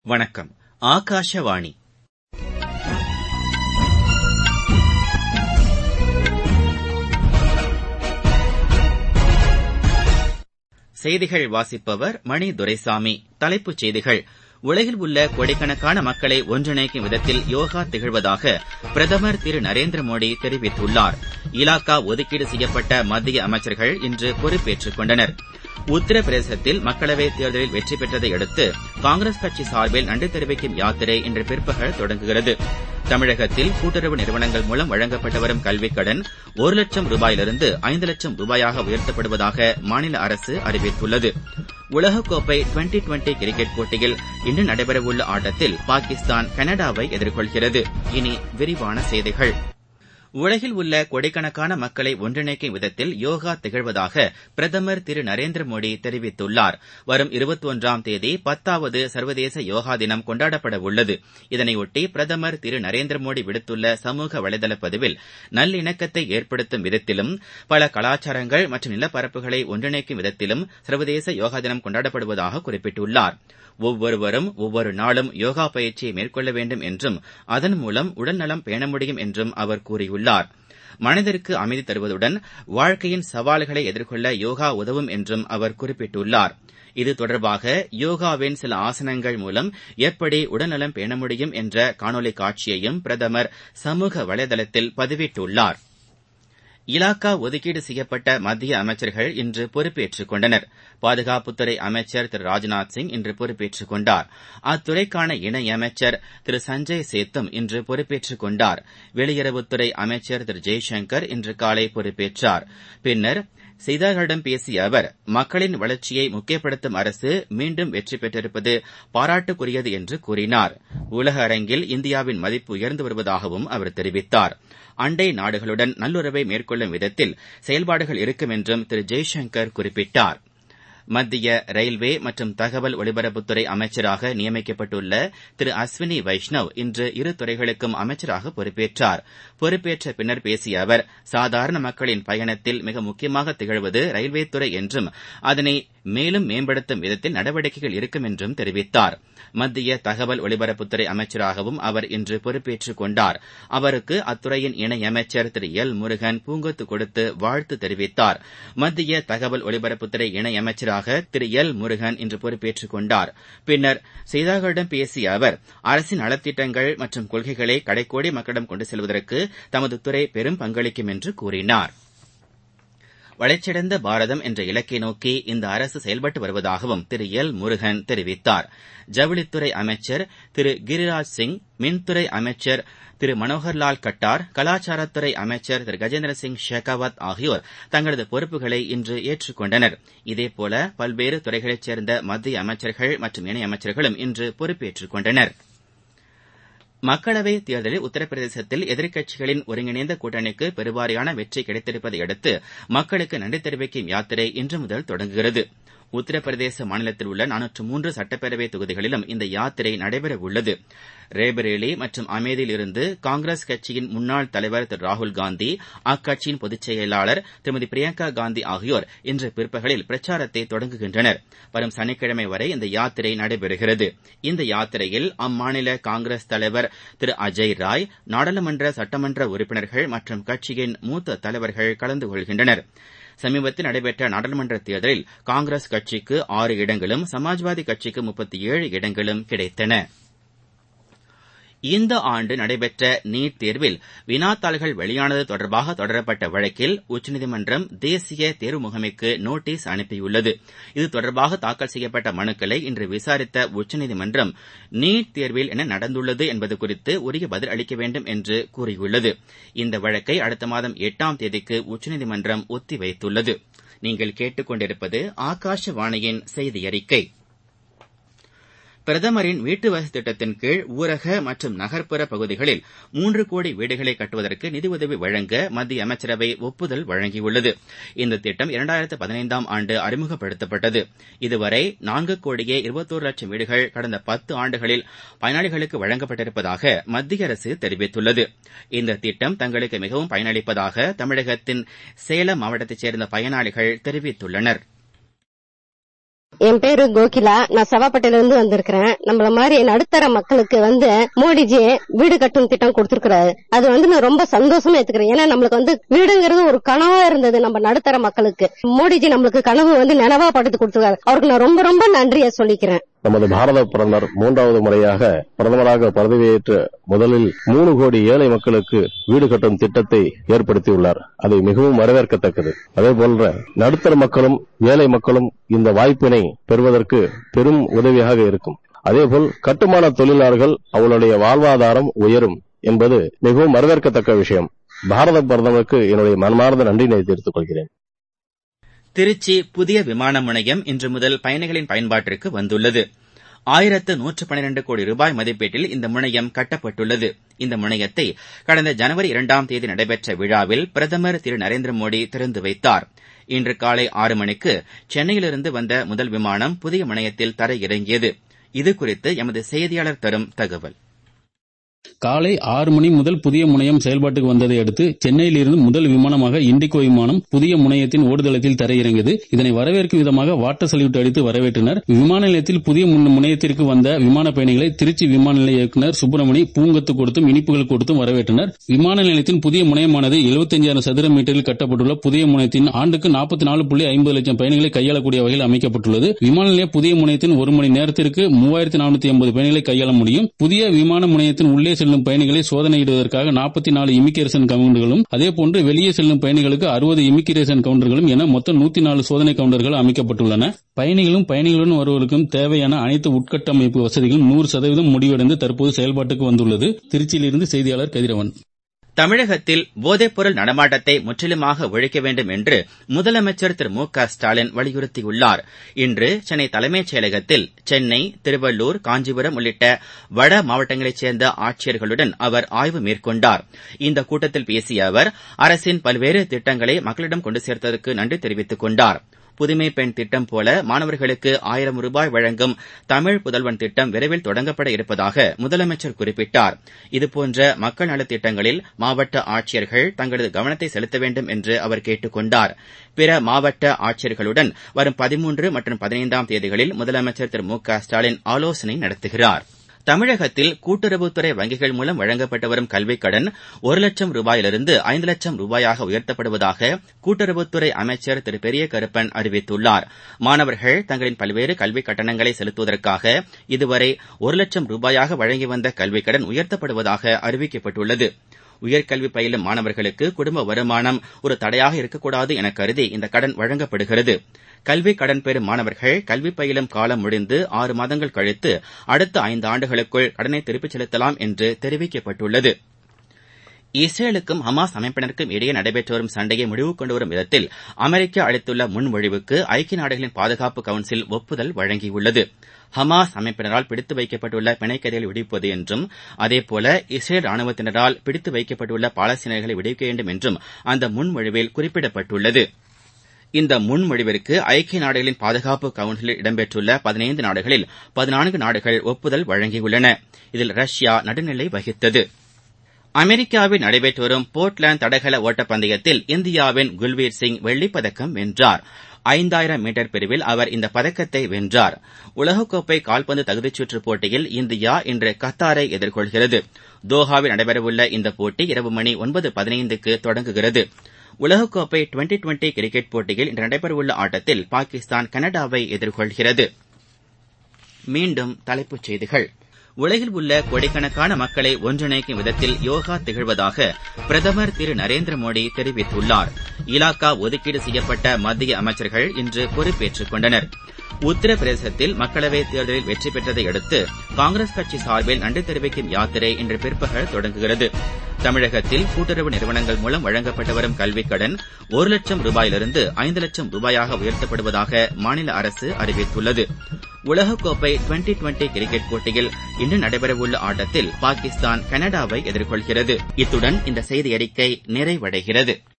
வணக்கம் ஆகாஷவாணி செய்திகள் வாசிப்பவர் மணி துரைசாமி தலைப்புச் செய்திகள் உலகில் உள்ள கோடிக்கணக்கான மக்களை ஒன்றிணைக்கும் விதத்தில் யோகா திகழ்வதாக பிரதமர் திரு நரேந்திர மோடி தெரிவித்துள்ளார் இலாக்கா ஒதுக்கீடு செய்யப்பட்ட மத்திய அமைச்சர்கள் இன்று பொறுப்பேற்றுக் கொண்டனர் உத்தரப்பிரதேசத்தில் மக்களவைத் தேர்தலில் வெற்றி பெற்றதை அடுத்து காங்கிரஸ் கட்சி சார்பில் நன்றி தெரிவிக்கும் யாத்திரை இன்று பிற்பகல் தொடங்குகிறது தமிழகத்தில் கூட்டுறவு நிறுவனங்கள் மூலம் வழங்கப்பட்டு வரும் கல்விக் கடன் ஒரு லட்சம் ரூபாயிலிருந்து ஐந்து லட்சம் ரூபாயாக உயர்த்தப்படுவதாக மாநில அரசு அறிவித்துள்ளது உலகக்கோப்பை டுவெண்டி டுவெண்டி கிரிக்கெட் போட்டியில் இன்று நடைபெறவுள்ள ஆட்டத்தில் பாகிஸ்தான் கனடாவை எதிர்கொள்கிறது இனி விரிவான செய்திகள் உலகில் உள்ள கோடிக்கணக்கான மக்களை ஒன்றிணைக்கும் விதத்தில் யோகா திகழ்வதாக பிரதமர் திரு நரேந்திர மோடி தெரிவித்துள்ளார் வரும் இருபத்தி ஒன்றாம் தேதி பத்தாவது சர்வதேச யோகா தினம் கொண்டாடப்பட உள்ளது இதனையொட்டி பிரதமர் திரு நரேந்திர மோடி விடுத்துள்ள சமூக வலைதள பதிவில் நல்லிணக்கத்தை ஏற்படுத்தும் விதத்திலும் பல கலாச்சாரங்கள் மற்றும் நிலப்பரப்புகளை ஒன்றிணைக்கும் விதத்திலும் சர்வதேச யோகா தினம் கொண்டாடப்படுவதாக குறிப்பிட்டுள்ளார் ஒவ்வொருவரும் ஒவ்வொரு நாளும் யோகா பயிற்சியை மேற்கொள்ள வேண்டும் என்றும் அதன் மூலம் உடல்நலம் பேண முடியும் என்றும் அவர் கூறியுள்ளார் மனதிற்கு அமைதி தருவதுடன் வாழ்க்கையின் சவால்களை எதிர்கொள்ள யோகா உதவும் என்றும் அவர் குறிப்பிட்டுள்ளார் இது தொடர்பாக யோகாவின் சில ஆசனங்கள் மூலம் எப்படி உடல்நலம் பேண முடியும் என்ற காணொலி காட்சியையும் பிரதமர் சமூக வலைதளத்தில் பதிவிட்டுள்ளார் இலாக்கா ஒதுக்கீடு செய்யப்பட்ட மத்திய அமைச்சர்கள் இன்று பொறுப்பேற்றுக் கொண்டனர் பாதுகாப்புத்துறை அமைச்சர் திரு ராஜ்நாத் சிங் இன்று பொறுப்பேற்றுக் கொண்டார் அத்துறைக்கான இணையமைச்சர் திரு சஞ்சய் சேத்தும் இன்று பொறுப்பேற்றுக் கொண்டார் வெளியுறவுத்துறை அமைச்சர் திரு ஜெய்சங்கர் இன்று காலை பொறுப்பேற்றார் பின்னர் செய்தியாளர்களிடம் பேசிய அவர் மக்களின் வளர்ச்சியை முக்கியப்படுத்தும் அரசு மீண்டும் வெற்றி பெற்றிருப்பது பாராட்டுக்குரியது என்று கூறினார் உலக அரங்கில் இந்தியாவின் மதிப்பு உயர்ந்து வருவதாகவும் அவர் தெரிவித்தார் அண்டை நாடுகளுடன் நல்லுறவை மேற்கொள்ளும் விதத்தில் செயல்பாடுகள் இருக்கும் என்றும் திரு ஜெய்சங்கர் குறிப்பிட்டார் மத்திய ரயில்வே மற்றும் தகவல் ஒலிபரப்புத்துறை அமைச்சராக நியமிக்கப்பட்டுள்ள திரு அஸ்வினி வைஷ்ணவ் இன்று இரு துறைகளுக்கும் அமைச்சராக பொறுப்பேற்றார் பொறுப்பேற்ற பின்னர் பேசிய அவர் சாதாரண மக்களின் பயணத்தில் மிக முக்கியமாக திகழ்வது ரயில்வே துறை என்றும் அதனை மேலும் மேம்படுத்தும் விதத்தில் நடவடிக்கைகள் இருக்கும் என்றும் தெரிவித்தார் மத்திய தகவல் ஒலிபரப்புத்துறை அமைச்சராகவும் அவர் இன்று பொறுப்பேற்றுக் கொண்டார் அவருக்கு அத்துறையின் இணையமைச்சர் திரு எல் முருகன் பூங்கொத்து கொடுத்து வாழ்த்து தெரிவித்தார் மத்திய தகவல் ஒலிபரப்புத்துறை இணையமைச்சராக திரு எல் முருகன் இன்று பொறுப்பேற்றுக் கொண்டார் பின்னர் செய்தியாளர்களிடம் பேசிய அவர் அரசின் நலத்திட்டங்கள் மற்றும் கொள்கைகளை கடைக்கோடி மக்களிடம் கொண்டு செல்வதற்கு தமது துறை பெரும் பங்களிக்கும் என்று கூறினார் வளர்ச்சியடைந்த பாரதம் என்ற இலக்கை நோக்கி இந்த அரசு செயல்பட்டு வருவதாகவும் திரு எல் முருகன் தெரிவித்தார் ஜவுளித்துறை அமைச்சர் திரு கிரிராஜ் சிங் மின்துறை அமைச்சர் திரு மனோகர்லால் கட்டார் கலாச்சாரத்துறை அமைச்சர் திரு கஜேந்திர சிங் ஷெகாவத் ஆகியோர் தங்களது பொறுப்புகளை இன்று ஏற்றுக்கொண்டனர் இதேபோல பல்வேறு துறைகளைச் சேர்ந்த மத்திய அமைச்சர்கள் மற்றும் இணையமைச்சர்களும் இன்று பொறுப்பேற்றுக் கொண்டனர் மக்களவைத் தேர்தலில் உத்தரப்பிரதேசத்தில் எதிர்க்கட்சிகளின் ஒருங்கிணைந்த கூட்டணிக்கு பெருவாரியான வெற்றி கிடைத்திருப்பதை அடுத்து மக்களுக்கு நன்றி தெரிவிக்கும் யாத்திரை இன்று முதல் தொடங்குகிறது உத்தரப்பிரதேச மாநிலத்தில் உள்ள நானூற்று மூன்று சட்டப்பேரவை தொகுதிகளிலும் இந்த யாத்திரை நடைபெறவுள்ளது ரேபரேலி மற்றும் அமேதியில் இருந்து காங்கிரஸ் கட்சியின் முன்னாள் தலைவர் திரு ராகுல்காந்தி அக்கட்சியின் பொதுச் செயலாளர் திருமதி பிரியங்கா காந்தி ஆகியோர் இன்று பிற்பகலில் பிரச்சாரத்தை தொடங்குகின்றனர் வரும் சனிக்கிழமை வரை இந்த யாத்திரை நடைபெறுகிறது இந்த யாத்திரையில் அம்மாநில காங்கிரஸ் தலைவர் திரு அஜய் ராய் நாடாளுமன்ற சட்டமன்ற உறுப்பினர்கள் மற்றும் கட்சியின் மூத்த தலைவர்கள் கலந்து கொள்கின்றனர் சமீபத்தில் நடைபெற்ற நாடாளுமன்ற தேர்தலில் காங்கிரஸ் கட்சிக்கு ஆறு இடங்களும் சமாஜ்வாதி கட்சிக்கு முப்பத்தி ஏழு இடங்களும் கிடைத்தன இந்த ஆண்டு நடைபெற்ற நீட் தேர்வில் வினாத்தாள்கள் வெளியானது தொடர்பாக தொடரப்பட்ட வழக்கில் உச்சநீதிமன்றம் தேசிய தேர்வு முகமைக்கு நோட்டீஸ் அனுப்பியுள்ளது இது தொடர்பாக தாக்கல் செய்யப்பட்ட மனுக்களை இன்று விசாரித்த உச்சநீதிமன்றம் நீட் தேர்வில் என்ன நடந்துள்ளது என்பது குறித்து உரிய பதில் அளிக்க வேண்டும் என்று கூறியுள்ளது இந்த வழக்கை அடுத்த மாதம் எட்டாம் தேதிக்கு உச்சநீதிமன்றம் ஒத்திவைத்துள்ளது நீங்கள் கேட்டுக்கொண்டிருப்பது ஆகாஷவாணியின் செய்தி அறிக்கை பிரதமரின் வீட்டு வசதி திட்டத்தின் கீழ் ஊரக மற்றும் நகர்ப்புற பகுதிகளில் மூன்று கோடி வீடுகளை கட்டுவதற்கு நிதியுதவி வழங்க மத்திய அமைச்சரவை ஒப்புதல் வழங்கியுள்ளது இந்த திட்டம் இரண்டாயிரத்து பதினைந்தாம் ஆண்டு அறிமுகப்படுத்தப்பட்டது இதுவரை நான்கு கோடியே இருபத்தோரு லட்சம் வீடுகள் கடந்த பத்து ஆண்டுகளில் பயனாளிகளுக்கு வழங்கப்பட்டிருப்பதாக மத்திய அரசு தெரிவித்துள்ளது இந்த திட்டம் தங்களுக்கு மிகவும் பயனளிப்பதாக தமிழகத்தின் சேலம் மாவட்டத்தைச் சேர்ந்த பயனாளிகள் தெரிவித்துள்ளனா் என் பேரு கோகிலா நான் செவாப்பட்டையில இருந்து வந்திருக்கிறேன் நம்மள மாதிரி நடுத்தர மக்களுக்கு வந்து மோடிஜி வீடு கட்டும் திட்டம் கொடுத்திருக்கிறாரு அது வந்து நான் ரொம்ப சந்தோஷமா எடுத்துக்கிறேன் ஏன்னா நம்மளுக்கு வந்து வீடுங்கிறது ஒரு கனவா இருந்தது நம்ம நடுத்தர மக்களுக்கு மோடிஜி நம்மளுக்கு கனவு வந்து நினைவா படுத்து கொடுத்துருக்காரு அவருக்கு நான் ரொம்ப ரொம்ப நன்றியை சொல்லிக்கிறேன் நமது பாரத பிரதமர் மூன்றாவது முறையாக பிரதமராக பதவியேற்று முதலில் மூணு கோடி ஏழை மக்களுக்கு வீடு கட்டும் திட்டத்தை ஏற்படுத்தியுள்ளார் அது மிகவும் வரவேற்கத்தக்கது அதே போன்ற நடுத்தர மக்களும் ஏழை மக்களும் இந்த வாய்ப்பினை பெறுவதற்கு பெரும் உதவியாக இருக்கும் அதேபோல் கட்டுமான தொழிலாளர்கள் அவளுடைய வாழ்வாதாரம் உயரும் என்பது மிகவும் வரவேற்கத்தக்க விஷயம் பாரத பிரதமருக்கு என்னுடைய மனமார்ந்த நன்றினை தெரிவித்துக் கொள்கிறேன் திருச்சி புதிய விமான முனையம் இன்று முதல் பயணிகளின் பயன்பாட்டிற்கு வந்துள்ளது ஆயிரத்து நூற்று பனிரெண்டு கோடி ரூபாய் மதிப்பீட்டில் இந்த முனையம் கட்டப்பட்டுள்ளது இந்த முனையத்தை கடந்த ஜனவரி இரண்டாம் தேதி நடைபெற்ற விழாவில் பிரதமர் திரு நரேந்திர மோடி திறந்து வைத்தார் இன்று காலை ஆறு மணிக்கு சென்னையிலிருந்து வந்த முதல் விமானம் புதிய முனையத்தில் தரையிறங்கியது இதுகுறித்து எமது செய்தியாளர் தரும் தகவல் காலை ஆறு மணி முதல் புதிய முனையம் செயல்பாட்டுக்கு வந்ததை அடுத்து சென்னையில் இருந்து முதல் விமானமாக இண்டிகோ விமானம் புதிய முனையத்தின் ஓடுதளத்தில் தரையிறங்கியது இதனை வரவேற்கும் விதமாக வாட்டர் சல்யூட் அடித்து வரவேற்றனர் விமான நிலையத்தில் புதிய முனையத்திற்கு வந்த விமான பயணிகளை திருச்சி விமான நிலைய இயக்குநர் சுப்பிரமணி பூங்கத்து கொடுத்தும் இனிப்புகள் கொடுத்தும் வரவேற்றனர் விமான நிலையத்தின் புதிய முனையமானது எழுபத்தஞ்சாயிரம் சதுர மீட்டரில் கட்டப்பட்டுள்ள புதிய முனையத்தின் ஆண்டுக்கு நாற்பத்தி நாலு புள்ளி ஐம்பது லட்சம் பயணிகளை கையாளக்கூடிய வகையில் அமைக்கப்பட்டுள்ளது விமான நிலைய புதிய முனையத்தின் ஒரு மணி நேரத்திற்கு மூவாயிரத்தி நானூத்தி ஐம்பது பயணிகளை கையாள முடியும் புதிய விமான முனையத்தின் உள்ளே செல்லும் பயணிகளை சோதனையிடுவதற்காக நாற்பத்தி நாலு இமிகிரேஷன் கவுண்டர்களும் அதேபோன்று வெளியே செல்லும் பயணிகளுக்கு அறுபது இமிகிரேஷன் கவுண்டர்களும் என மொத்தம் நூத்தி நாலு சோதனை கவுண்டர்கள் அமைக்கப்பட்டுள்ளன பயணிகளும் பயணிகளுடன் வருவதற்கும் தேவையான அனைத்து உட்கட்டமைப்பு வசதிகளும் நூறு சதவீதம் முடிவடைந்து தற்போது செயல்பாட்டுக்கு வந்துள்ளது திருச்சியிலிருந்து செய்தியாளர் கதிரவன் தமிழகத்தில் போதைப்பொருள் நடமாட்டத்தை முற்றிலுமாக ஒழிக்க வேண்டும் என்று முதலமைச்சர் திரு மு க ஸ்டாலின் வலியுறுத்தியுள்ளார் இன்று சென்னை தலைமைச் செயலகத்தில் சென்னை திருவள்ளூர் காஞ்சிபுரம் உள்ளிட்ட வட மாவட்டங்களைச் சேர்ந்த ஆட்சியர்களுடன் அவர் ஆய்வு மேற்கொண்டார் இந்த கூட்டத்தில் பேசிய அவர் அரசின் பல்வேறு திட்டங்களை மக்களிடம் கொண்டு சேர்த்ததற்கு நன்றி தெரிவித்துக் கொண்டார் புதுமை பெண் திட்டம் போல மாணவர்களுக்கு ஆயிரம் ரூபாய் வழங்கும் தமிழ் புதல்வன் திட்டம் விரைவில் தொடங்கப்பட இருப்பதாக முதலமைச்சர் குறிப்பிட்டார் இதுபோன்ற மக்கள் நலத் திட்டங்களில் மாவட்ட ஆட்சியர்கள் தங்களது கவனத்தை செலுத்த வேண்டும் என்று அவர் கேட்டுக் கொண்டார் பிற மாவட்ட ஆட்சியர்களுடன் வரும் பதிமூன்று மற்றும் பதினைந்தாம் தேதிகளில் முதலமைச்சர் திரு மு க ஸ்டாலின் ஆலோசனை நடத்துகிறார் தமிழகத்தில் கூட்டுறவுத்துறை வங்கிகள் மூலம் வழங்கப்பட்டு வரும் கல்விக் கடன் ஒரு லட்சம் ரூபாயிலிருந்து ஐந்து லட்சம் ரூபாயாக உயர்த்தப்படுவதாக கூட்டுறவுத்துறை அமைச்சர் திரு பெரிய கருப்பன் அறிவித்துள்ளார் மாணவர்கள் தங்களின் பல்வேறு கல்விக் கட்டணங்களை செலுத்துவதற்காக இதுவரை ஒரு லட்சம் ரூபாயாக வழங்கி வந்த கல்விக் கடன் உயர்த்தப்படுவதாக அறிவிக்கப்பட்டுள்ளது உயர்கல்வி பயிலும் மாணவர்களுக்கு குடும்ப வருமானம் ஒரு தடையாக இருக்கக்கூடாது என கருதி இந்த கடன் வழங்கப்படுகிறது கல்வி கடன் பெறும் மாணவர்கள் கல்வி பயிலும் காலம் முடிந்து ஆறு மாதங்கள் கழித்து அடுத்த ஐந்து ஆண்டுகளுக்குள் கடனை திருப்பிச் செலுத்தலாம் என்று தெரிவிக்கப்பட்டுள்ளது இஸ்ரேலுக்கும் ஹமாஸ் அமைப்பினருக்கும் இடையே நடைபெற்று வரும் சண்டையை முடிவு கொண்டு வரும் விதத்தில் அமெரிக்கா அளித்துள்ள முன்மொழிவுக்கு ஐக்கிய நாடுகளின் பாதுகாப்பு கவுன்சில் ஒப்புதல் வழங்கியுள்ளது ஹமாஸ் அமைப்பினரால் பிடித்து வைக்கப்பட்டுள்ள பிணைக்கைதிகளை விடுவிப்பது என்றும் அதேபோல இஸ்ரேல் ராணுவத்தினரால் பிடித்து வைக்கப்பட்டுள்ள பாலஸ்தீனர்களை விடுவிக்க வேண்டும் என்றும் அந்த முன்மொழிவில் குறிப்பிடப்பட்டுள்ளது இந்த முன்மொழிவிற்கு ஐக்கிய நாடுகளின் பாதுகாப்பு கவுன்சிலில் இடம்பெற்றுள்ள பதினைந்து நாடுகளில் பதினான்கு நாடுகள் ஒப்புதல் வழங்கியுள்ளன இதில் ரஷ்யா நடுநிலை வகித்தது அமெரிக்காவில் நடைபெற்று வரும் போர்ட்லாந்து தடகள ஓட்டப்பந்தயத்தில் இந்தியாவின் குல்வீர் சிங் வெள்ளிப்பதக்கம் வென்றார் ஐந்தாயிரம் மீட்டர் பிரிவில் அவர் இந்த பதக்கத்தை வென்றார் உலகக்கோப்பை கால்பந்து தகுதிச்சுற்று போட்டியில் இந்தியா இன்று கத்தாரை எதிர்கொள்கிறது தோஹாவில் நடைபெறவுள்ள இந்த போட்டி இரவு மணி ஒன்பது பதினைந்துக்கு தொடங்குகிறது உலகக்கோப்பை டுவெண்டி டுவெண்டி கிரிக்கெட் போட்டியில் இன்று நடைபெறவுள்ள ஆட்டத்தில் பாகிஸ்தான் கனடாவை எதிர்கொள்கிறது மீண்டும் தலைப்புச் செய்திகள் உலகில் உள்ள கோடிக்கணக்கான மக்களை ஒன்றிணைக்கும் விதத்தில் யோகா திகழ்வதாக பிரதமர் திரு நரேந்திர மோடி தெரிவித்துள்ளார் இலாக்கா ஒதுக்கீடு செய்யப்பட்ட மத்திய அமைச்சர்கள் இன்று பொறுப்பேற்றுக் கொண்டனர் உத்தரப்பிரதேசத்தில் மக்களவைத் தேர்தலில் வெற்றி பெற்றதை அடுத்து காங்கிரஸ் கட்சி சார்பில் நன்றி தெரிவிக்கும் யாத்திரை இன்று பிற்பகல் தொடங்குகிறது தமிழகத்தில் கூட்டுறவு நிறுவனங்கள் மூலம் வழங்கப்பட்டு வரும் கல்விக் கடன் ஒரு லட்சம் ரூபாயிலிருந்து ஐந்து லட்சம் ரூபாயாக உயர்த்தப்படுவதாக மாநில அரசு அறிவித்துள்ளது உலகக்கோப்பை டுவெண்டி டுவெண்டி கிரிக்கெட் போட்டியில் இன்று நடைபெறவுள்ள ஆட்டத்தில் பாகிஸ்தான் கனடாவை எதிர்கொள்கிறது இத்துடன் இந்த செய்தி அறிக்கை நிறைவடைகிறது